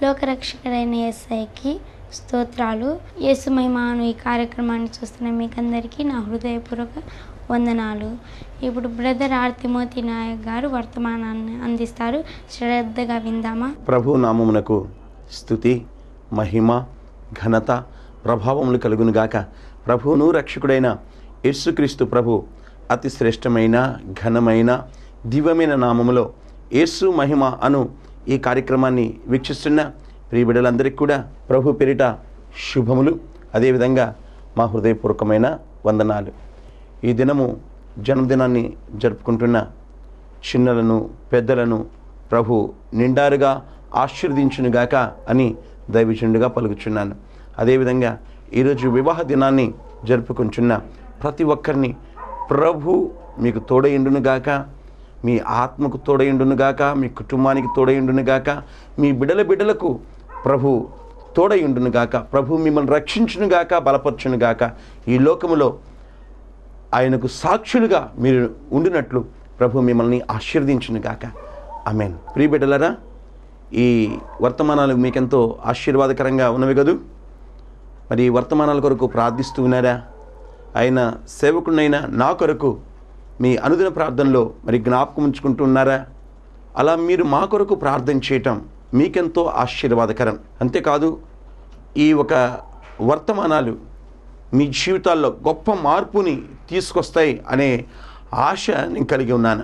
లోకరక్షకుడైన ఎస్ఐకి స్తోత్రాలు యేసు మహిమాను ఈ కార్యక్రమాన్ని చూస్తున్న మీకందరికీ నా హృదయపూర్వక వందనాలు ఇప్పుడు బ్రదర్ ఆర్తిమోతి నాయక్ గారు వర్తమానాన్ని అందిస్తారు శ్రద్ధగా విందామా ప్రభు నామమునకు స్థుతి మహిమ ఘనత ప్రభావములు కలుగునుగాక ప్రభువును రక్షకుడైన యేసుక్రీస్తు ప్రభు అతి శ్రేష్టమైన ఘనమైన దివ్యమైన నామములో యేసు మహిమ అను ఈ కార్యక్రమాన్ని వీక్షిస్తున్న ప్రియ బిడ్డలందరికీ కూడా ప్రభు పేరిట శుభములు అదేవిధంగా మా హృదయపూర్వకమైన వందనాలు ఈ దినము జన్మదినాన్ని జరుపుకుంటున్న చిన్నలను పెద్దలను ప్రభు నిండారుగా ఆశీర్వదించునుగాక అని దైవజనుడిగా పలుకుచున్నాను అదేవిధంగా ఈరోజు వివాహ దినాన్ని జరుపుకుంటున్న ప్రతి ఒక్కరిని ప్రభు మీకు తోడయిండునుగాక మీ ఆత్మకు తోడయిండునుగాక మీ కుటుంబానికి తోడయిండునుగాక మీ బిడల బిడ్డలకు ప్రభు తోడయుండునుగాక ప్రభు మిమ్మల్ని రక్షించునుగాక బలపరచునుగాక ఈ లోకములో ఆయనకు సాక్షులుగా మీరు ఉండినట్లు ప్రభు మిమ్మల్ని ఆశీర్వదించునుగాక ఆమెన్ ప్రియ బిడ్డలారా ఈ వర్తమానాలు మీకెంతో ఆశీర్వాదకరంగా ఉన్నవి కదూ మరి ఈ వర్తమానాల కొరకు ప్రార్థిస్తూ ఉన్నారా ఆయన సేవకుడినైన నా కొరకు మీ అనుదిన ప్రార్థనలో మరి జ్ఞాపకం ఉంచుకుంటూ ఉన్నారా అలా మీరు మా కొరకు ప్రార్థన చేయటం మీకెంతో ఆశీర్వాదకరం అంతేకాదు ఈ ఒక వర్తమానాలు మీ జీవితాల్లో గొప్ప మార్పుని తీసుకొస్తాయి అనే ఆశ నేను కలిగి ఉన్నాను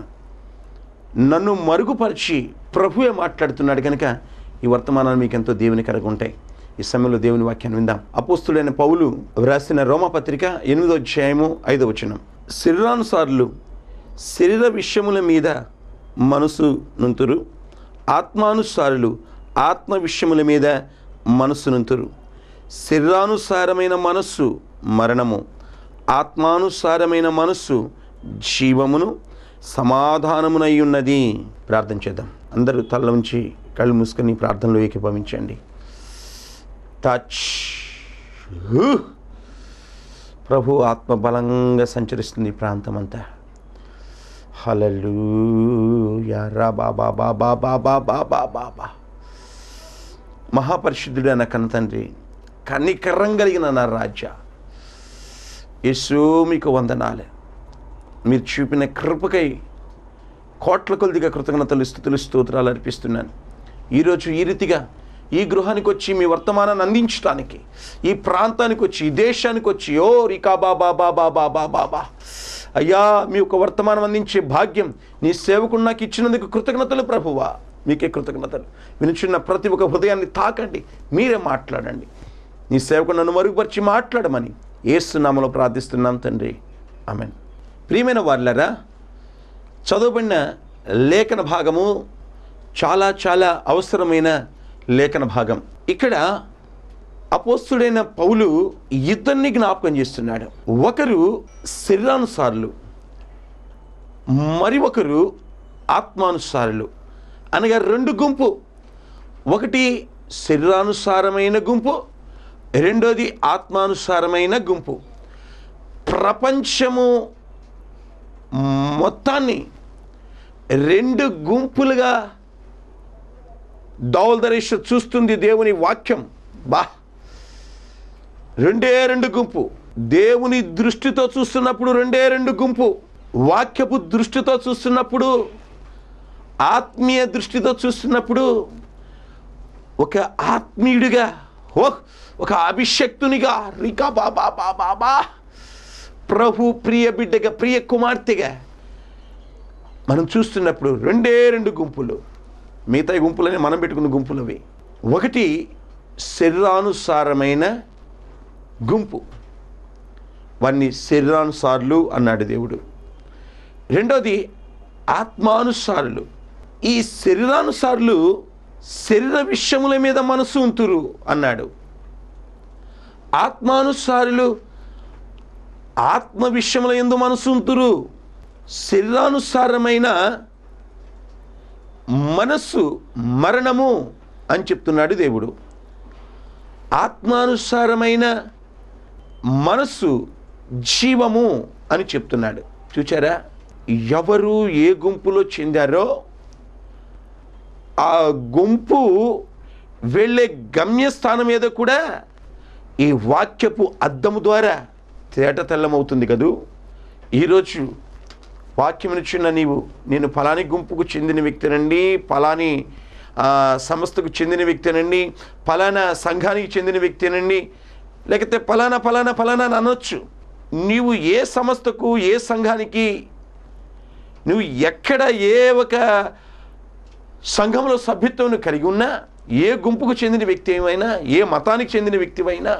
నన్ను మరుగుపరిచి ప్రభువే మాట్లాడుతున్నాడు కనుక ఈ వర్తమానాలు మీకు ఎంతో దేవునికరంగా ఉంటాయి ఈ సమయంలో దేవుని వాక్యాన్ని విందాం అపోస్తుడైన పౌలు వ్రాసిన రోమపత్రిక ఎనిమిదో అధ్యాయము ఐదో వచనం శరీరానుసారులు శరీర విషయముల మీద మనసు నుంతురు ఆత్మానుసారులు ఆత్మ విషయముల మీద మనసు నుంతురు శరీరానుసారమైన మనస్సు మరణము ఆత్మానుసారమైన మనస్సు జీవమును సమాధానమునై ఉన్నది ప్రార్థన చేద్దాం అందరూ తల ఉంచి కళ్ళు మూసుకొని ప్రార్థనలో ఏకీభవించండి టచ్ హూ. ప్రభు ఆత్మ బలంగా సంచరిస్తుంది ఈ ప్రాంతం అంతా హలలు యారా బాబా బాబా బాబా బాబా బాబా మహాపరిశుద్ధుడైన కన్న తండ్రి కనికరం కలిగిన నా రాజ్య యేసు మీకు వందనాలే మీరు చూపిన కృపకై కోట్ల కొద్దిగా కృతజ్ఞతలు స్థుతులు స్తోత్రాలు అర్పిస్తున్నాను ఈరోజు ఈ రీతిగా ఈ గృహానికి వచ్చి మీ వర్తమానాన్ని అందించడానికి ఈ ప్రాంతానికి వచ్చి ఈ దేశానికి వచ్చి ఓ రికా బాబా బాబా బాబా బాబా అయ్యా మీ యొక్క వర్తమానం అందించే భాగ్యం నీ సేవకుడు నాకు ఇచ్చినందుకు కృతజ్ఞతలు ప్రభువా మీకే కృతజ్ఞతలు వినుచున్న ప్రతి ఒక్క హృదయాన్ని తాకండి మీరే మాట్లాడండి నీ సేవకుడు నన్ను మరుగుపరిచి మాట్లాడమని ఏసునామలో ప్రార్థిస్తున్నాం తండ్రి ఆమెన్ ప్రియమైన వాళ్ళరా చదువుబడిన లేఖన భాగము చాలా చాలా అవసరమైన లేఖన భాగం ఇక్కడ అపోస్తుడైన పౌలు ఇద్దరిని జ్ఞాపకం చేస్తున్నాడు ఒకరు శరీరానుసారులు మరి ఒకరు ఆత్మానుసారులు అనగా రెండు గుంపు ఒకటి శరీరానుసారమైన గుంపు రెండోది ఆత్మానుసారమైన గుంపు ప్రపంచము మొత్తాన్ని రెండు గుంపులుగా దౌల్దరేష చూస్తుంది దేవుని వాక్యం బా రెండే రెండు గుంపు దేవుని దృష్టితో చూస్తున్నప్పుడు రెండే రెండు గుంపు వాక్యపు దృష్టితో చూస్తున్నప్పుడు ఆత్మీయ దృష్టితో చూస్తున్నప్పుడు ఒక ఆత్మీయుడిగా ఓ ఒక అభిషక్తునిగా రికా బాబా బాబా బా ప్రభు ప్రియ బిడ్డగా ప్రియ కుమార్తెగా మనం చూస్తున్నప్పుడు రెండే రెండు గుంపులు మిగతా గుంపులని మనం పెట్టుకున్న గుంపులు అవి ఒకటి శరీరానుసారమైన గుంపు వాన్ని శరీరానుసారులు అన్నాడు దేవుడు రెండోది ఆత్మానుసారులు ఈ శరీరానుసారులు శరీర విషయముల మీద మనసు ఉంతురు అన్నాడు ఆత్మానుసారులు ఆత్మ విషయముల ఎందు మనసు ఉంతురు శరీరానుసారమైన మనస్సు మరణము అని చెప్తున్నాడు దేవుడు ఆత్మానుసారమైన మనస్సు జీవము అని చెప్తున్నాడు చూచారా ఎవరు ఏ గుంపులో చెందారో ఆ గుంపు వెళ్ళే గమ్యస్థానం ఏదో కూడా ఈ వాక్యపు అద్దము ద్వారా తేట తెల్లమవుతుంది కదూ ఈరోజు వాక్యమునిచ్చిన నీవు నేను ఫలాని గుంపుకు చెందిన వ్యక్తినండి ఫలాని ఆ, సంస్థకు చెందిన వ్యక్తినండి ఫలానా సంఘానికి చెందిన వ్యక్తినండి లేకపోతే ఫలానా ఫలానా ఫలానా అని అనొచ్చు నీవు ఏ సంస్థకు ఏ సంఘానికి నువ్వు ఎక్కడ ఏ ఒక సంఘంలో సభ్యత్వం కలిగి ఉన్నా ఏ గుంపుకు చెందిన వ్యక్తి ఏమైనా ఏ మతానికి చెందిన వ్యక్తివైనా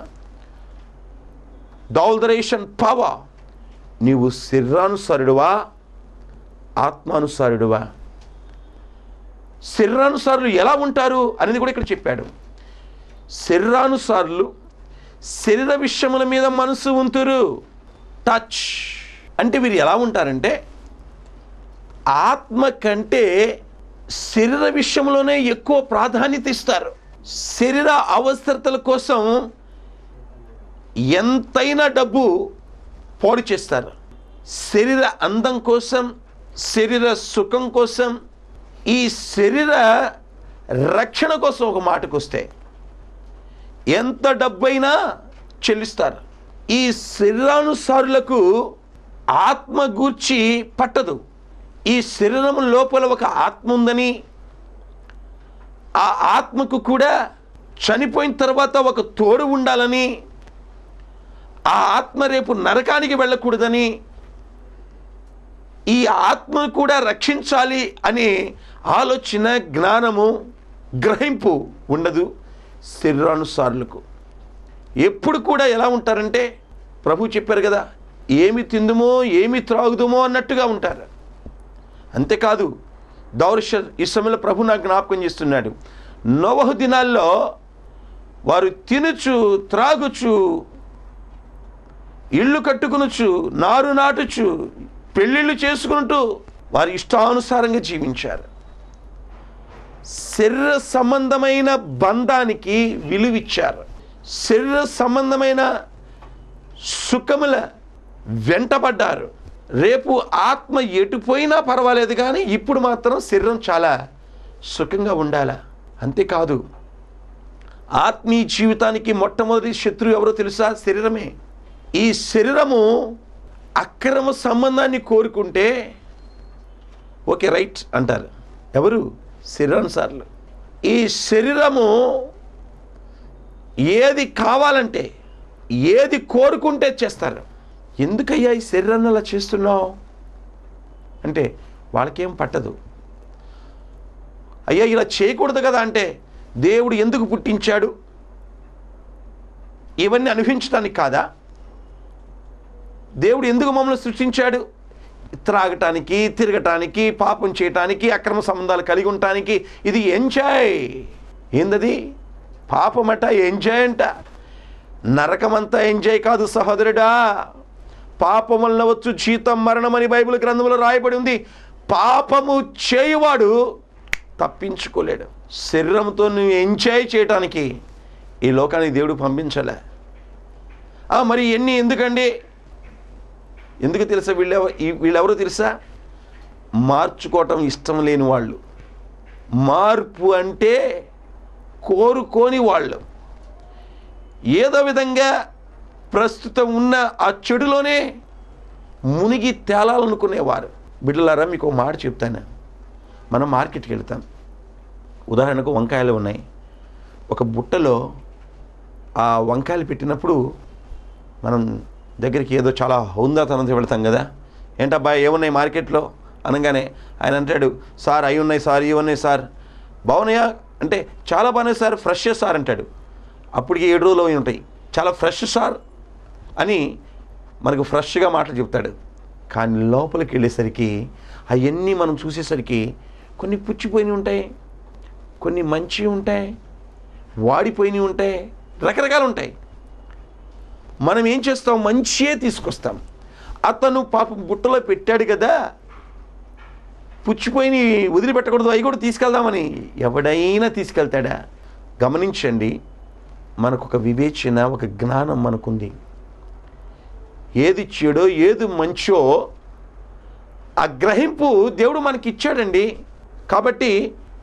దౌల్దరేషన్ పవ నీవు శరీరానుసారుడువా ఆత్మానుసారుడువా శరీరానుసారులు ఎలా ఉంటారు అనేది కూడా ఇక్కడ చెప్పాడు శరీరానుసారులు శరీర విషయముల మీద మనసు ఉంతురు టచ్ అంటే వీరు ఎలా ఉంటారంటే ఆత్మ కంటే శరీర విషయంలోనే ఎక్కువ ప్రాధాన్యత ఇస్తారు శరీర అవసరతల కోసం ఎంతైనా డబ్బు పాడు చేస్తారు శరీర అందం కోసం శరీర సుఖం కోసం ఈ శరీర రక్షణ కోసం ఒక మాటకు వస్తే ఎంత డబ్బైనా చెల్లిస్తారు ఈ శరీరానుసారులకు ఆత్మ గూర్చి పట్టదు ఈ శరీరం లోపల ఒక ఆత్మ ఉందని ఆ ఆత్మకు కూడా చనిపోయిన తర్వాత ఒక తోడు ఉండాలని ఆ ఆత్మ రేపు నరకానికి వెళ్ళకూడదని ఈ ఆత్మను కూడా రక్షించాలి అనే ఆలోచన జ్ఞానము గ్రహింపు ఉండదు శరీరానుసారులకు ఎప్పుడు కూడా ఎలా ఉంటారంటే ప్రభు చెప్పారు కదా ఏమి తిందుమో ఏమి త్రాగుదుమో అన్నట్టుగా ఉంటారు అంతేకాదు దౌర్ష ఈ సమయంలో ప్రభు నాకు జ్ఞాపకం చేస్తున్నాడు నోవహు దినాల్లో వారు తినుచు త్రాగుచు ఇళ్ళు కట్టుకునుచు నారు నాటుచు పెళ్ళిళ్ళు చేసుకుంటూ వారి ఇష్టానుసారంగా జీవించారు శరీర సంబంధమైన బంధానికి విలువిచ్చారు శరీర సంబంధమైన సుఖముల వెంటబడ్డారు రేపు ఆత్మ ఎటుపోయినా పర్వాలేదు కానీ ఇప్పుడు మాత్రం శరీరం చాలా సుఖంగా ఉండాలా అంతేకాదు ఆత్మీయ జీవితానికి మొట్టమొదటి శత్రువు ఎవరో తెలుసా శరీరమే ఈ శరీరము అక్రమ సంబంధాన్ని కోరుకుంటే ఓకే రైట్ అంటారు ఎవరు శరీరానుసారులు ఈ శరీరము ఏది కావాలంటే ఏది కోరుకుంటే చేస్తారు ఎందుకయ్యా ఈ శరీరాన్ని అలా చేస్తున్నావు అంటే వాళ్ళకేం పట్టదు అయ్యా ఇలా చేయకూడదు కదా అంటే దేవుడు ఎందుకు పుట్టించాడు ఇవన్నీ అనుభవించడానికి కాదా దేవుడు ఎందుకు మమ్మల్ని సృష్టించాడు త్రాగటానికి తిరగటానికి పాపం చేయటానికి అక్రమ సంబంధాలు కలిగి ఉండటానికి ఇది ఎంజాయ్ ఏందది పాపమట ఎంజాయ్ అంట నరకమంతా ఎంజాయ్ కాదు సహోదరుడా పాపం వలన వచ్చు జీతం మరణం అని బైబిల్ గ్రంథంలో రాయబడి ఉంది పాపము చేయువాడు తప్పించుకోలేడు శరీరంతో నువ్వు ఎంజాయ్ చేయటానికి ఈ లోకానికి దేవుడు పంపించలే ఆ, మరి ఎన్ని ఎందుకండి ఎందుకు తెలుసా వీళ్ళెవ ఈ- వీళ్ళెవరో తెలుసా మార్చుకోవటం ఇష్టం లేని వాళ్ళు మార్పు అంటే కోరుకోని వాళ్ళు ఏదో విధంగా ప్రస్తుతం ఉన్న ఆ చెడులోనే మునిగి తేలాలనుకునేవారు బిడ్డలారా మీకు ఒక మాట చెప్తాను మనం మార్కెట్కి వెళ్తాం ఉదాహరణకు వంకాయలు ఉన్నాయి ఒక బుట్టలో ఆ వంకాయలు పెట్టినప్పుడు మనం దగ్గరికి ఏదో చాలా హౌందాతనంతో వెళ్తాం కదా ఏంటబ్బా ఏమున్నాయి మార్కెట్లో అనగానే ఆయన అంటాడు సార్ అవి ఉన్నాయి సార్ ఇవి ఉన్నాయి సార్ బాగున్నాయా అంటే చాలా బాగున్నాయి సార్ ఫ్రెష్ సార్ అంటాడు అప్పటికి ఏడు రోజులు అవి ఉంటాయి చాలా ఫ్రెష్ సార్ అని మనకు ఫ్రెష్గా మాటలు చెప్తాడు కానీ లోపలికి వెళ్ళేసరికి అవన్నీ మనం చూసేసరికి కొన్ని పుచ్చిపోయినవి ఉంటాయి కొన్ని మంచివి ఉంటాయి వాడిపోయినవి ఉంటాయి రకరకాలు ఉంటాయి మనం ఏం చేస్తాం మంచియే తీసుకొస్తాం అతను పాపం బుట్టలో పెట్టాడు కదా పుచ్చిపోయి వదిలిపెట్టకూడదు అవి కూడా తీసుకెళ్దామని ఎవడైనా తీసుకెళ్తాడా గమనించండి మనకు ఒక వివేచన ఒక జ్ఞానం మనకుంది ఏది చెడో ఏది మంచో ఆ గ్రహింపు దేవుడు మనకి ఇచ్చాడండి కాబట్టి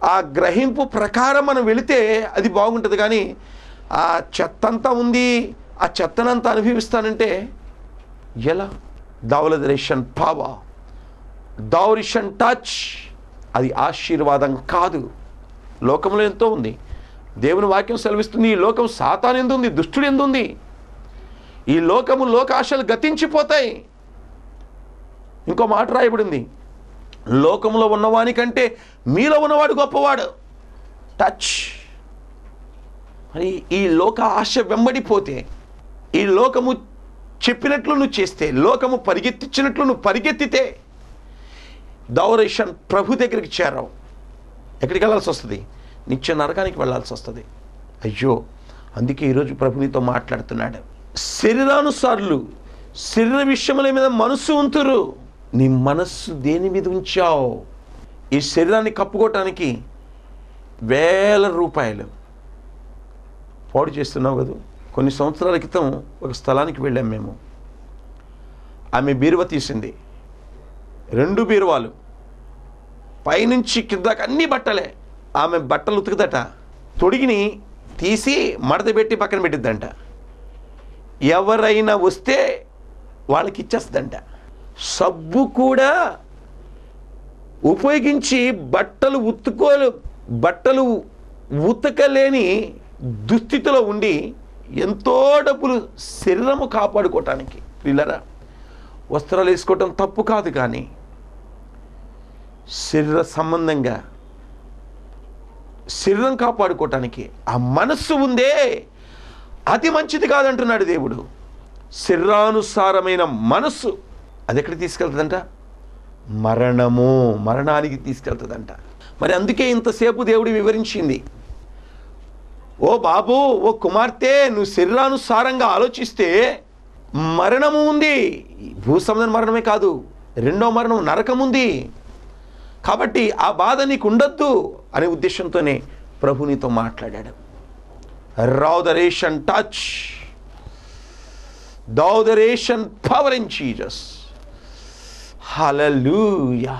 ఆ గ్రహింపు ప్రకారం మనం వెళితే అది బాగుంటుంది కానీ ఆ చెత్త అంతా ఉంది ఆ చెత్తనంతా అనుభవిస్తానంటే ఎలా దౌలదరేషన్ పావా దౌరిషన్ టచ్ అది ఆశీర్వాదం కాదు లోకంలో ఎంతో ఉంది దేవుని వాక్యం సెలవిస్తుంది ఈ లోకం సాతాన్ ఎందు ఉంది దుష్టుడు ఎందు ఉంది ఈ లోకము లోకాశలు గతించిపోతాయి ఇంకో మాట రాయబడింది లోకంలో ఉన్నవాని కంటే మీలో ఉన్నవాడు గొప్పవాడు టచ్ మరి ఈ లోక ఆశ వెంబడిపోతే ఈ లోకము చెప్పినట్లు నువ్వు చేస్తే లోకము పరిగెత్తించినట్లు నువ్వు పరిగెత్తితే దౌరేషన్ ప్రభు దగ్గరికి చేరావు ఎక్కడికి వెళ్ళాల్సి వస్తుంది నిత్య నరకానికి వెళ్ళాల్సి వస్తుంది అయ్యో అందుకే ఈరోజు ప్రభు నీతో మాట్లాడుతున్నాడు శరీరానుసారులు శరీర విషయముల మీద మనస్సు ఉంతురు నీ మనస్సు దేని మీద ఉంచావు ఈ శరీరాన్ని కప్పుకోవటానికి వేల రూపాయలు పాడు చేస్తున్నావు కదా కొన్ని సంవత్సరాల క్రితం ఒక స్థలానికి వెళ్ళాం మేము ఆమె బీరువ తీసింది రెండు బీరువాలు పైనుంచి కిందకి అన్ని బట్టలే ఆమె బట్టలు ఉతుకుదట తొడిగిని తీసి మడత పెట్టి పక్కన పెట్టిద్దంట ఎవరైనా వస్తే వాళ్ళకి ఇచ్చేస్తుందంట సబ్బు కూడా ఉపయోగించి బట్టలు ఉతుకోలు బట్టలు ఉతకలేని దుస్థితిలో ఉండి ఎంతో డబ్బులు శరీరము కాపాడుకోవటానికి పిల్లరా వస్త్రాలు వేసుకోవటం తప్పు కాదు కానీ శరీర సంబంధంగా శరీరం కాపాడుకోవటానికి ఆ మనస్సు ఉందే అది మంచిది కాదంటున్నాడు దేవుడు శరీరానుసారమైన మనస్సు అది ఎక్కడికి తీసుకెళ్తుందంట మరణము మరణానికి తీసుకెళ్తుందంట మరి అందుకే ఇంతసేపు దేవుడు వివరించింది ఓ బాబు ఓ కుమార్తె నువ్వు శరీరానుసారంగా ఆలోచిస్తే మరణము ఉంది భూ సంబంధ మరణమే కాదు రెండో మరణం నరకం ఉంది కాబట్టి ఆ బాధ నీకు ఉండొద్దు అనే ఉద్దేశంతోనే ప్రభు నీతో మాట్లాడాడు రావ్ ద రేషన్ టచ్ దౌ ద రేషన్ పవర్ ఇన్ జీజస్ హలూయా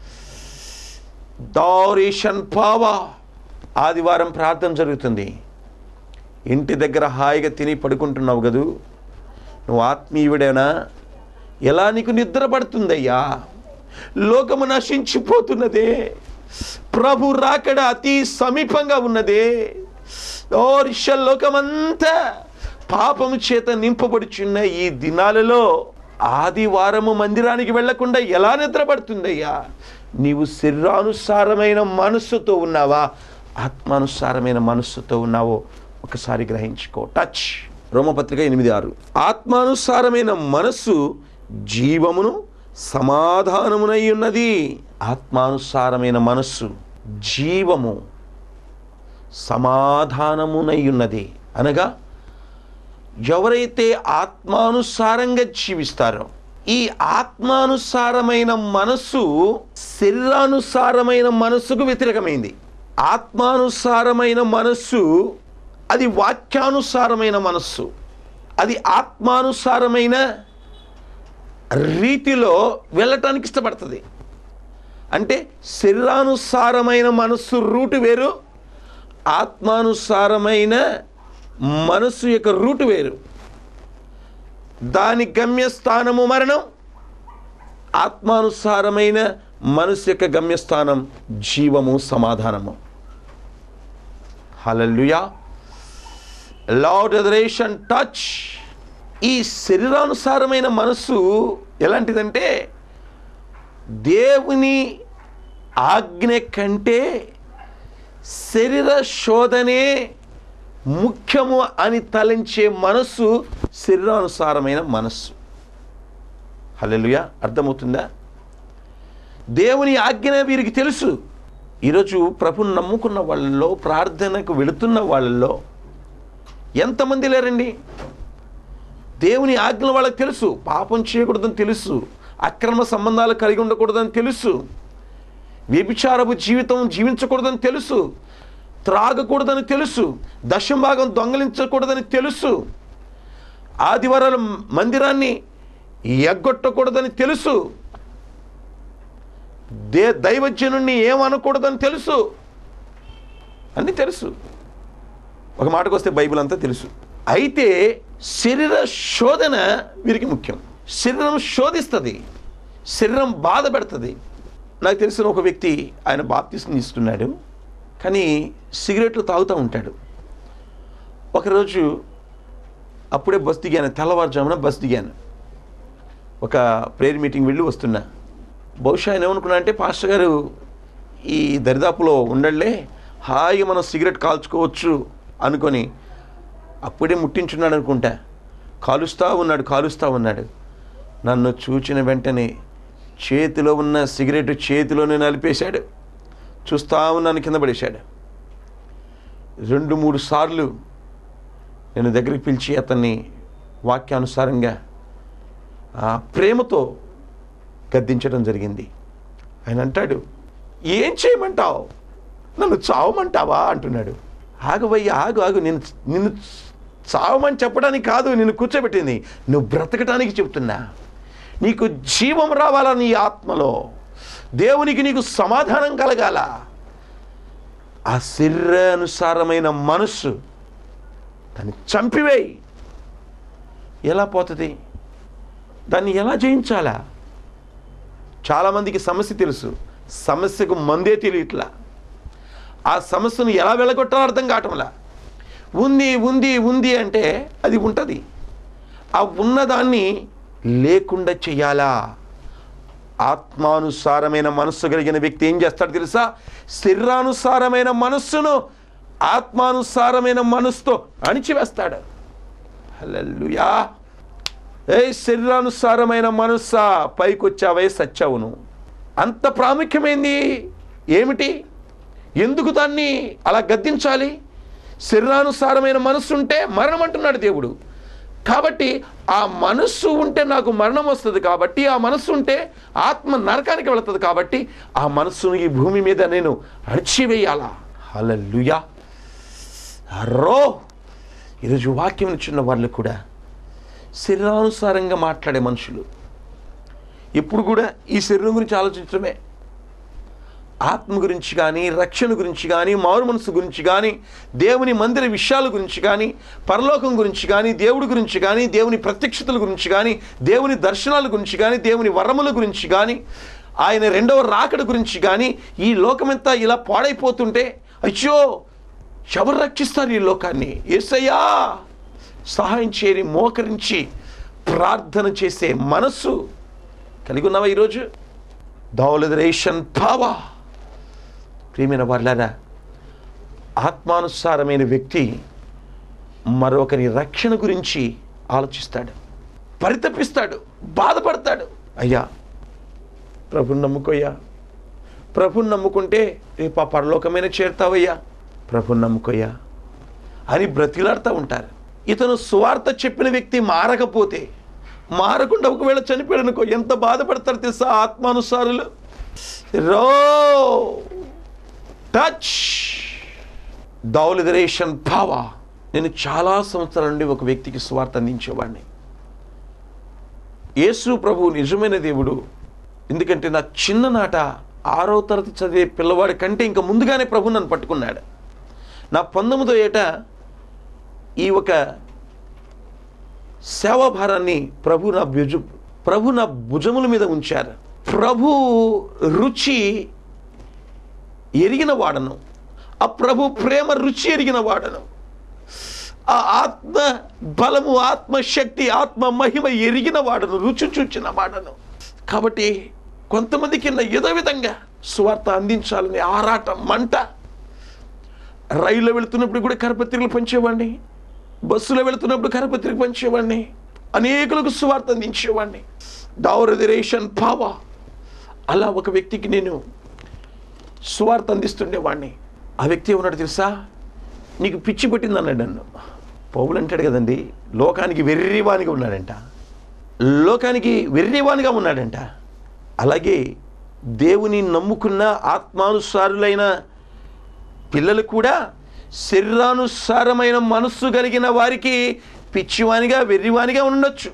దౌరేషన్ పావా ఆదివారం ప్రార్థన జరుగుతుంది ఇంటి దగ్గర హాయిగా తిని పడుకుంటున్నావు కదూ నువ్వు ఆత్మీయుడేనా ఎలా నీకు నిద్ర పడుతుందయ్యా లోకము నశించిపోతున్నదే ప్రభు రాకడ అతి సమీపంగా ఉన్నదే ఓ లోకమంతా పాపము చేత నింపబడుచున్న ఈ దినాలలో ఆదివారము మందిరానికి వెళ్లకుండా ఎలా నిద్రపడుతుందయ్యా నీవు శరీరానుసారమైన మనస్సుతో ఉన్నావా ఆత్మానుసారమైన మనస్సుతో ఉన్నావో ఒకసారి గ్రహించుకో టచ్ రోమపత్రిక ఎనిమిది ఆరు ఆత్మానుసారమైన మనస్సు జీవమును సమాధానమునై ఉన్నది ఆత్మానుసారమైన మనస్సు జీవము సమాధానమునై ఉన్నది అనగా ఎవరైతే ఆత్మానుసారంగా జీవిస్తారో ఈ ఆత్మానుసారమైన మనస్సు శరీరానుసారమైన మనస్సుకు వ్యతిరేకమైంది ఆత్మానుసారమైన మనస్సు అది వాక్యానుసారమైన మనస్సు అది ఆత్మానుసారమైన రీతిలో వెళ్ళటానికి ఇష్టపడుతుంది అంటే శరీరానుసారమైన మనస్సు రూటు వేరు ఆత్మానుసారమైన మనస్సు యొక్క రూటు వేరు దాని గమ్యస్థానము మరణం ఆత్మానుసారమైన మనసు యొక్క గమ్యస్థానం జీవము సమాధానము హలలుయా లాడ్ ఎదరేషన్ టచ్ ఈ శరీరానుసారమైన మనస్సు ఎలాంటిదంటే దేవుని ఆజ్ఞ కంటే శరీర శోధనే ముఖ్యము అని తలంచే మనస్సు శరీరానుసారమైన మనస్సు హల్లెలూయా అర్థమవుతుందా దేవుని ఆజ్ఞ వీరికి తెలుసు ఈరోజు ప్రభుని నమ్ముకున్న వాళ్ళలో ప్రార్థనకు వెళుతున్న వాళ్ళలో ఎంతమంది లేరండి దేవుని ఆజ్ఞలు వాళ్ళకి తెలుసు పాపం చేయకూడదని తెలుసు అక్రమ సంబంధాలు కలిగి ఉండకూడదని తెలుసు వ్యభిచారపు జీవితం జీవించకూడదని తెలుసు త్రాగకూడదని తెలుసు దశం భాగం దొంగలించకూడదని తెలుసు ఆదివారాల మందిరాన్ని ఎగ్గొట్టకూడదని తెలుసు దే దైవజనుణ్ణి ఏమనకూడదని తెలుసు అన్నీ తెలుసు ఒక మాటకు వస్తే బైబిల్ అంతా తెలుసు అయితే శరీర శోధన వీరికి ముఖ్యం శరీరం శోధిస్తుంది శరీరం బాధ పెడుతుంది నాకు తెలిసిన ఒక వ్యక్తి ఆయన బాప్తిస్ని ఇస్తున్నాడు కానీ సిగరెట్లు తాగుతూ ఉంటాడు ఒకరోజు అప్పుడే బస్ దిగాను తెల్లవారుజామున బస్ దిగాను ఒక ప్రేయర్ మీటింగ్ వెళ్ళి వస్తున్నా బహుశా ఆయన ఏమనుకున్నా అంటే పాస్టర్ గారు ఈ దరిదాపులో ఉండలే హాయిగా మనం సిగరెట్ కాల్చుకోవచ్చు అనుకొని అప్పుడే ముట్టించున్నాడు అనుకుంటా కాలుస్తా ఉన్నాడు కాలుస్తా ఉన్నాడు నన్ను చూచిన వెంటనే చేతిలో ఉన్న సిగరెట్ చేతిలోనే నలిపేశాడు చూస్తా ఉన్నాను కింద పడేశాడు రెండు మూడు సార్లు నేను దగ్గరికి పిలిచి అతన్ని వాక్యానుసారంగా ఆ ప్రేమతో గద్దించడం జరిగింది ఆయన అంటాడు ఏం చేయమంటావు నన్ను చావమంటావా అంటున్నాడు ఆగవయ్య ఆగు ఆగు నేను నిన్ను చావమని చెప్పడానికి కాదు నిన్ను కూర్చోబెట్టింది నువ్వు బ్రతకటానికి చెప్తున్నా నీకు జీవం రావాలా నీ ఆత్మలో దేవునికి నీకు సమాధానం కలగాల ఆ శరీరానుసారమైన మనస్సు దాన్ని చంపివేయి ఎలా పోతుంది దాన్ని ఎలా జయించాలా చాలామందికి సమస్య తెలుసు సమస్యకు మందే తెలియట్లా ఆ సమస్యను ఎలా వెళ్ళగొట్టాలో అర్థం కావటంలా ఉంది ఉంది ఉంది అంటే అది ఉంటుంది ఆ ఉన్నదాన్ని లేకుండా చెయ్యాలా ఆత్మానుసారమైన మనస్సు కలిగిన వ్యక్తి ఏం చేస్తాడు తెలుసా శరీరానుసారమైన మనస్సును ఆత్మానుసారమైన మనస్సుతో అణిచివేస్తాడు హల్లెలూయా ఏ శరీరానుసారమైన మనస్సా పైకొచ్చావే సచ్చావును అంత ప్రాముఖ్యమైంది ఏమిటి ఎందుకు దాన్ని అలా గద్దించాలి శరీరానుసారమైన మనస్సు ఉంటే మరణం అంటున్నాడు దేవుడు కాబట్టి ఆ మనస్సు ఉంటే నాకు మరణం వస్తుంది కాబట్టి ఆ మనస్సు ఉంటే ఆత్మ నరకానికి వెళుతుంది కాబట్టి ఆ మనస్సును ఈ భూమి మీద నేను అణిచివేయాలా హల్లెలూయా రో ఈరోజు వాక్యం ఇచ్చిన వాళ్ళు కూడా శరీరానుసారంగా మాట్లాడే మనుషులు ఎప్పుడు కూడా ఈ శరీరం గురించి ఆలోచించడమే ఆత్మ గురించి కానీ రక్షణ గురించి కానీ మారు మనసు గురించి కానీ దేవుని మందిర విషయాల గురించి కానీ పరలోకం గురించి కానీ దేవుడి గురించి కానీ దేవుని ప్రత్యక్షతల గురించి కానీ దేవుని దర్శనాల గురించి కానీ దేవుని వరముల గురించి కానీ ఆయన రెండవ రాకడ గురించి కానీ ఈ లోకమంతా ఇలా పాడైపోతుంటే అయ్యో ఎవరు రక్షిస్తారు ఈ లోకాన్ని ఏసయ్యా సహాయం చేయని మోకరించి ప్రార్థన చేసే మనస్సు కలిగి ఉన్నావా ఈరోజు దౌలదరేషన్ భావా ప్రియమైన వాళ్ళారా ఆత్మానుసారమైన వ్యక్తి మరొకరి రక్షణ గురించి ఆలోచిస్తాడు పరితపిస్తాడు బాధపడతాడు అయ్యా ప్రభుని నమ్ముకోయ్యా ప్రభుని నమ్ముకుంటే రేపు ఆ పరలోకమైన చేరుతావయ్యా ప్రభుని నమ్ముకోయ్యా అని బ్రతిలాడుతూ ఉంటారు ఇతను సువార్త చెప్పిన వ్యక్తి మారకపోతే మారకుండా ఒకవేళ చనిపోయాడు అనుకో ఎంత బాధపడతారు తెలుసా ఆత్మానుసారులు రో టచ్ దౌలిదరేషన్ భావ నేను చాలా సంవత్సరాల నుండి ఒక వ్యక్తికి స్వార్థ అందించేవాడిని యేసు ప్రభు నిజమైన దేవుడు ఎందుకంటే నా చిన్ననాట ఆరో తరగతి చదివే పిల్లవాడి కంటే ఇంకా ముందుగానే ప్రభు నన్ను పట్టుకున్నాడు నా పంతొమ్మిదో ఏట ఈ ఒక సేవాభారాన్ని ప్రభు నా భుజు ప్రభు నా భుజముల మీద ఉంచారు ప్రభు రుచి ఎరిగిన వాడను ఆ ప్రభు ప్రేమ రుచి ఎరిగిన వాడను ఆ ఆత్మ బలము ఆత్మశక్తి ఆత్మ మహిమ ఎరిగిన వాడను రుచి చూచిన వాడను కాబట్టి కొంతమందికి నా ఏదో విధంగా స్వార్థ అందించాలని ఆరాటం మంట రైల్లో వెళుతున్నప్పుడు కూడా కరపత్రికలు పంచేవాడిని బస్సులో వెళుతున్నప్పుడు కరపత్రిక పంచేవాడిని అనేకులకు సువార్త అందించేవాడిని డౌరదిరేషన్ భావ అలా ఒక వ్యక్తికి నేను సువార్త అందిస్తుండేవాడిని ఆ వ్యక్తి ఏమన్నాడు తెలుసా నీకు పిచ్చి పట్టింది అన్నాడు నన్ను పౌలు అంటాడు కదండి లోకానికి వెర్రివానిగా ఉన్నాడంట లోకానికి వెర్రివానిగా ఉన్నాడంట అలాగే దేవుని నమ్ముకున్న ఆత్మానుసారులైన పిల్లలు కూడా శరీరానుసారమైన మనస్సు కలిగిన వారికి పిచ్చివానిగా వెర్రివానిగా ఉండొచ్చు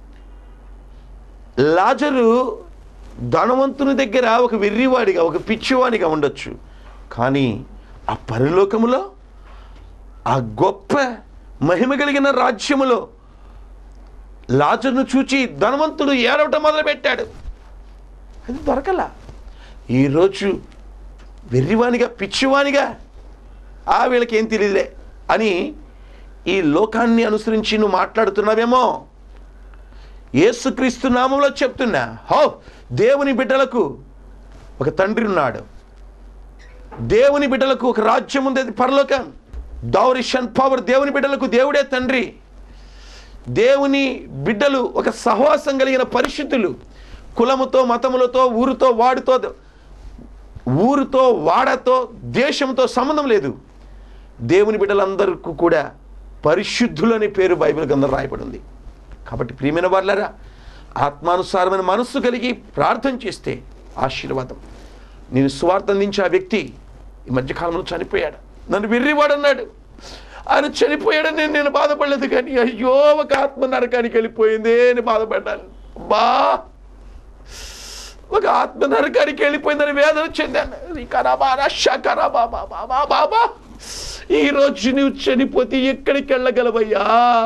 లాజరు ధనవంతుని దగ్గర ఒక వెర్రివాడిగా ఒక పిచ్చివానిగా ఉండొచ్చు కానీ ఆ పరలోకములో ఆ గొప్ప మహిమ కలిగిన రాజ్యములో లాజర్ను చూచి ధనవంతుడు ఏడవటం మొదలుపెట్టాడు అది దొరకలా ఈరోజు వెర్రివానిగా పిచ్చివానిగా ఆ వీళ్ళకి ఏం తెలియదులే అని ఈ లోకాన్ని అనుసరించి నువ్వు మాట్లాడుతున్నావేమో యేసుక్రీస్తు నామంలో చెప్తున్నా హో దేవుని బిడ్డలకు ఒక తండ్రి ఉన్నాడు దేవుని బిడ్డలకు ఒక రాజ్యం ఉంది అది పరలోకం డౌరిషన్ పవర్ దేవుని బిడ్డలకు దేవుడే తండ్రి దేవుని బిడ్డలు ఒక సహవాసం కలిగిన పరిశుద్ధులు కులముతో మతములతో ఊరుతో వాడితో ఊరుతో వాడతో దేశంతో సంబంధం లేదు దేవుని బిడ్డలందరికీ కూడా పరిశుద్ధులు అనే పేరు బైబిల్ గ్రంథం రాయబడి ఉంది కాబట్టి ప్రియమైన వాళ్ళరా ఆత్మానుసారమైన మనస్సు కలిగి ప్రార్థన చేస్తే ఆశీర్వాదం నేను స్వార్థ అందించే ఆ వ్యక్తి ఈ మధ్యకాలంలో చనిపోయాడు నన్ను వెర్రివాడన్నాడు ఆయన చనిపోయాడని నేను నేను బాధపడలేదు కానీ అయ్యో ఒక ఆత్మ నరకానికి వెళ్ళిపోయిందే అని బాధపడ్డాను బా ఒక ఆత్మ నరకానికి వెళ్ళిపోయిందని వేదన చెందాను ఈ కరాబా రషా కరాబా బాబా బాబా బాబా ఈ రోజు నువ్వు చనిపోతే ఎక్కడికి వెళ్ళగలవయ్యా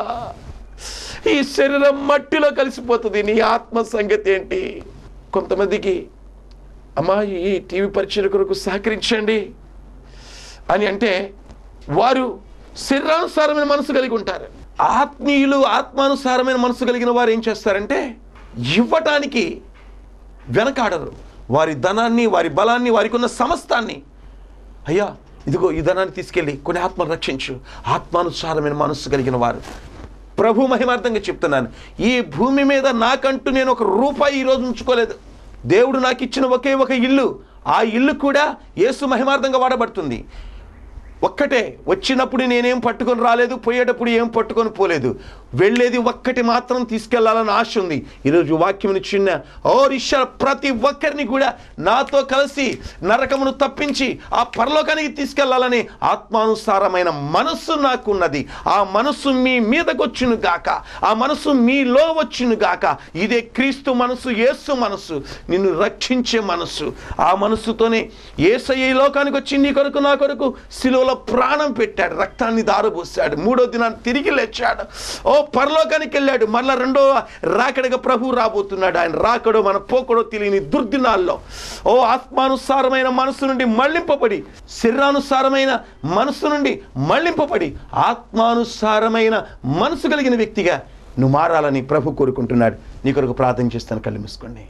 ఈ శరీరం మట్టిలో కలిసిపోతుంది నీ ఆత్మ సంగతి ఏంటి కొంతమందికి అమ్మా ఈ టీవీ పరిచయం కొరకు సహకరించండి అని అంటే వారు శరీరానుసారమైన మనసు కలిగి ఉంటారు ఆత్మీయులు ఆత్మానుసారమైన మనసు కలిగిన వారు ఏం చేస్తారంటే ఇవ్వటానికి వెనకాడరు వారి ధనాన్ని వారి బలాన్ని వారికి ఉన్న సమస్తాన్ని అయ్యా ఇదిగో ఈ ధనాన్ని తీసుకెళ్ళి కొన్ని ఆత్మను రక్షించు ఆత్మానుసారమైన మనస్సు కలిగిన వారు ప్రభు మహిమార్థంగా చెప్తున్నాను ఈ భూమి మీద నాకంటూ నేను ఒక రూపాయి ఈరోజు ఉంచుకోలేదు దేవుడు నాకు ఇచ్చిన ఒకే ఒక ఇల్లు ఆ ఇల్లు కూడా యేసు మహిమార్థంగా వాడబడుతుంది ఒక్కటే వచ్చినప్పుడు నేనేం పట్టుకొని రాలేదు పోయేటప్పుడు ఏం పట్టుకొని పోలేదు వెళ్ళేది ఒక్కటి మాత్రం తీసుకెళ్లాలని ఆశ ఉంది ఈరోజు వాక్యముని చిన్న ఓ రిష ప్రతి ఒక్కరిని కూడా నాతో కలిసి నరకమును తప్పించి ఆ పరలోకానికి తీసుకెళ్లాలని ఆత్మానుసారమైన మనస్సు నాకున్నది ఆ మనస్సు మీ మీదకొచ్చును గాక ఆ మనస్సు మీలో వచ్చును గాక ఇదే క్రీస్తు మనస్సు యేసు మనస్సు నిన్ను రక్షించే మనస్సు ఆ మనస్సుతోనే ఏసయ్య ఈ లోకానికి వచ్చి నీ కొరకు నా కొరకు శిలువలో ప్రాణం పెట్టాడు రక్తాన్ని దారబోసాడు మూడో దినాన్ని తిరిగి లేచాడు ఓ పరలోకానికి వెళ్ళాడు మళ్ళా రెండో రాకడగా ప్రభు రాబోతున్నాడు ఆయన రాకడో మన పోకడో తెలియని దుర్దినాల్లో ఓ ఆత్మానుసారమైన మనసు నుండి మళ్లింపబడి శరీరానుసారమైన మనసు నుండి మళ్లింపబడి ఆత్మానుసారమైన మనసు కలిగిన వ్యక్తిగా నువ్వు మారాలని ప్రభు కోరుకుంటున్నాడు నీ కొరకు ప్రార్థన చేస్తాను కళ్ళు మూసుకోండి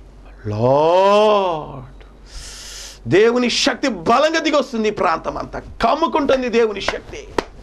లార్డ్ దేవుని శక్తి బలంగా దిగొస్తుంది ఈ ప్రాంతం అంతా కమ్ముకుంటుంది దేవుని శక్తి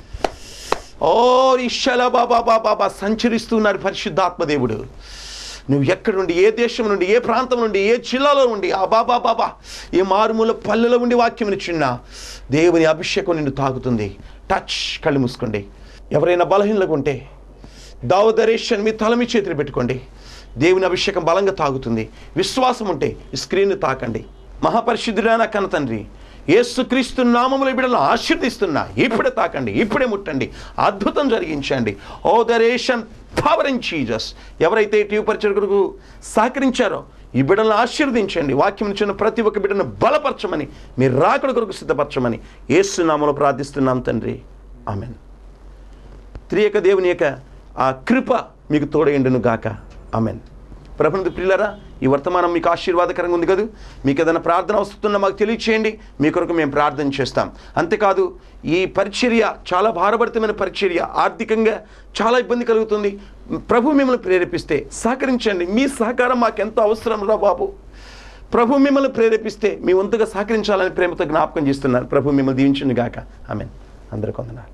ఓ ఇషల బాబా బాబా బాబా సంచరిస్తున్నారు పరిశుద్ధాత్మ దేవుడు నువ్వు ఎక్కడి నుండి ఏ దేశం నుండి ఏ ప్రాంతం నుండి ఏ జిల్లాలో నుండి ఆ బాబా బాబా ఏ మారుమూల పల్లెలో ఉండి వాక్యం చిన్న దేవుని అభిషేకం నిన్ను తాగుతుంది టచ్ కళ్ళు మూసుకోండి ఎవరైనా బలహీనలుగా ఉంటే దావదరేషన్ మీ తల మీ చేతులు పెట్టుకోండి దేవుని అభిషేకం బలంగా తాగుతుంది విశ్వాసం ఉంటే ఈ స్క్రీన్ తాకండి మహాపరిశుద్ధుడైన కన్న తండ్రి యేసుక్రీస్తు నామముల బిడ్డలను ఆశీర్దిస్తున్నా ఇప్పుడే తాకండి ఇప్పుడే ముట్టండి అద్భుతం జరిగించండి ఓ దరేషన్ పవర్ ఇన్ చీజస్ ఎవరైతే టీవీ పరిచయకు సహకరించారో ఈ బిడ్డలను ఆశీర్వదించండి వాక్యం ఇచ్చిన ప్రతి ఒక్క బిడ్డను బలపరచమని మీరు రాకడ కొరకు సిద్ధపరచమని యేసు నామములో ప్రార్థిస్తున్నాం తండ్రి ఆమెన్ త్రియక దేవుని యొక్క ఆ కృప మీకు తోడైండును గాక ఆమెన్ ప్రభునందు ప్రియులరా ఈ వర్తమానం మీకు ఆశీర్వాదకరంగా ఉంది కదా మీకు ఏదైనా ప్రార్థన వస్తుందో మాకు తెలియచేయండి మీ కొరకు మేము ప్రార్థన చేస్తాం అంతేకాదు ఈ పరిచర్య చాలా భారభరితమైన పరిచర్య ఆర్థికంగా చాలా ఇబ్బంది కలుగుతుంది ప్రభు మిమ్మల్ని ప్రేరేపిస్తే సహకరించండి మీ సహకారం మాకెంతో అవసరం రా బాబు ప్రభు మిమ్మల్ని ప్రేరేపిస్తే మీ వంతుగా సహకరించాలని ప్రేమతో జ్ఞాపకం చేస్తున్నారు ప్రభు మిమ్మల్ని దీవించింది గాక ఆమెన్ అందరికి వందనాలు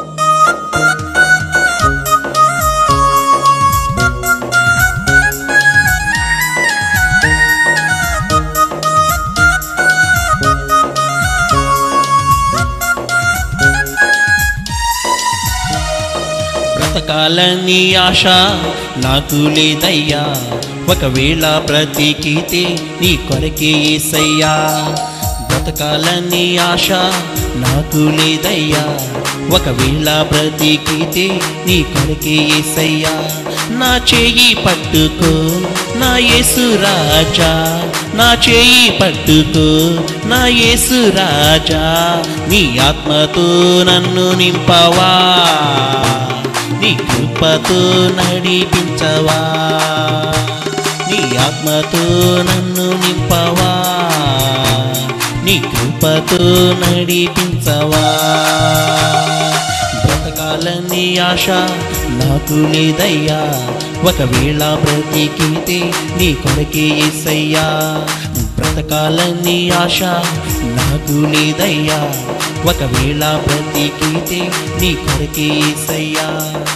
బ్రతకాలని ఆశ నాకు లేదయ్యా ఒకవేళ బ్రతికితే నీ కొరకే ఏసయ్యా బ్రతకాలని ఆశ నాకు లేదయ్యా ఒకవేళ బ్రతికితే నీ కొరకే ఏసయ్యా నా చేయి పట్టుకో నా యేసు రాజా నా చేయి పట్టుకో నా యేసు రాజా నీ ఆత్మతో నన్ను నింపవా నీ కృపతో నడిపించవా నీ ఆత్మతో నన్ను నింపవా నీ కృపతో నడిపించవా బ్రతకాలని ఆశ నాకు లేదయ్యా ఒకవేళ బ్రతికితే నీ కొరకే ఏసయ్యా బ్రతకాలని ఆశ నాకు లేదయ్యా ఒకవేళ బ్రతికితే నీ కొరకే ఏసయ్యా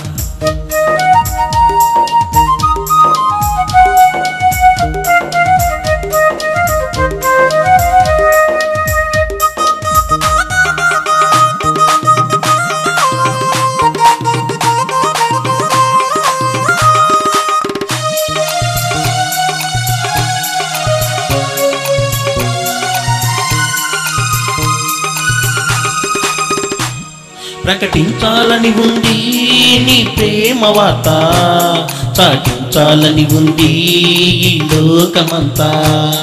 ప్రకటించాలని ఉంది నీ ప్రేమ వార్త చాటించాలని ఉంది ఈ లోకమంతా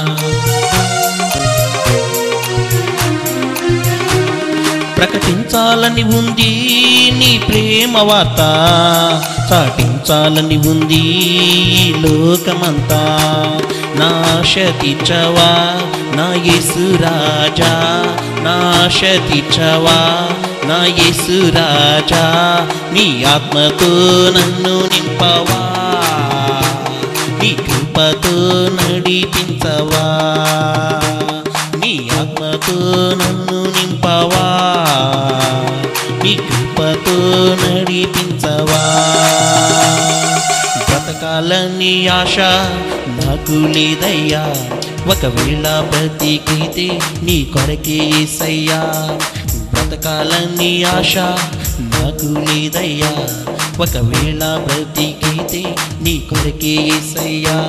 ప్రకటించాలని ఉంది నీ ప్రేమ వార్త చాటించాలని ఉంది ఈ లోకమంతా నా ఆశ తీర్చవా నా యేసు రాజా నా ఆశ తీర్చవా నా యేసు రాజా నీ ఆత్మతో నన్ను నింపవా నీ కృపతో నడిపించవా నీ ఆత్మతో నన్ను నింపవా నీ కృపతో నడిపించవా బ్రతకాలని ఆశ నాకు లేదయ్యా ఒకవేళ బ్రతికితే నీ కొరకే ఏసయ్యా బ్రతకాలని ఆశ నాకు లేదయ్యా ఒకవేళ బ్రతికితే నీ కొరకే ఏసయ్యా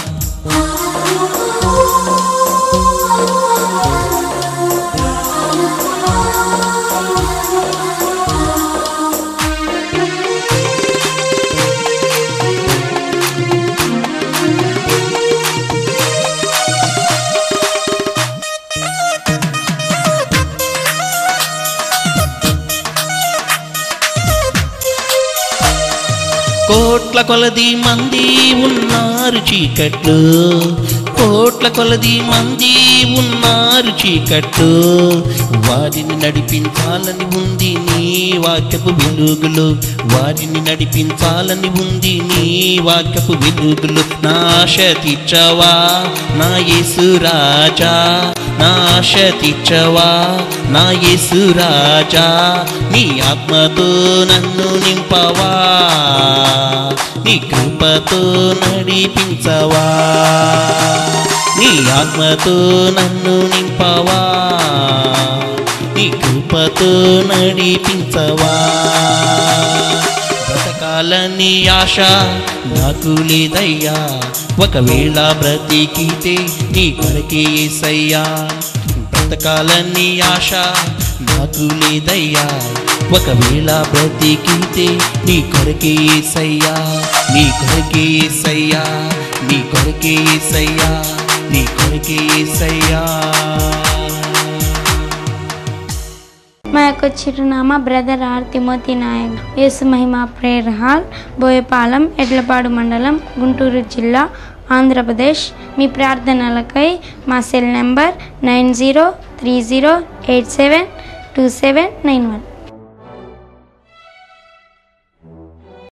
కోట్ల కొలది మంది ఉన్నారు చీకట్లు కోట్ల కొలది మంది ఉన్నారు చీకట్లు వారిని నడిపించాలని ఉంది నీ వాక్యపు వెలుగులు వారిని నడిపించాలని ఉంది నీ వాక్యపు వెలుగులు నా ఆశ తీర్చవా నా యేసు రాజా నా ఆశ తీర్చవా నా యేసు రాజా నీ ఆత్మతో నన్ను నింపవా నీ కృపతో నడిపించవా నీ ఆత్మతో నన్ను నింపవా నీ కృపతో నడిపించవా బ్రతకాలని ఆశ నాకు లేదయ్యా ఒకవేళ బ్రతికితే నీ కొరకే ఏసయ్యా బ్రతకాలని ఆశ నాకు లేదయ్యా ఒకవేళ బ్రతికితే నీ కొరకే ఏసయ్యా నీ కొరకే ఏసయ్యా నీ కొరకే ఏసయ్యా నీ కొరకే ఏసయ్యా మా యొక్క చిరునామా బ్రదర్ ఆర్ తిమోతి నాయక్ యేసు మహిమ ప్రేయర్ హాల్ బోయపాలెం ఎడ్లపాడు మండలం గుంటూరు జిల్లా ఆంధ్రప్రదేశ్ మీ ప్రార్థనలకై మా cell number nine zero three zero eight seven two seven nine one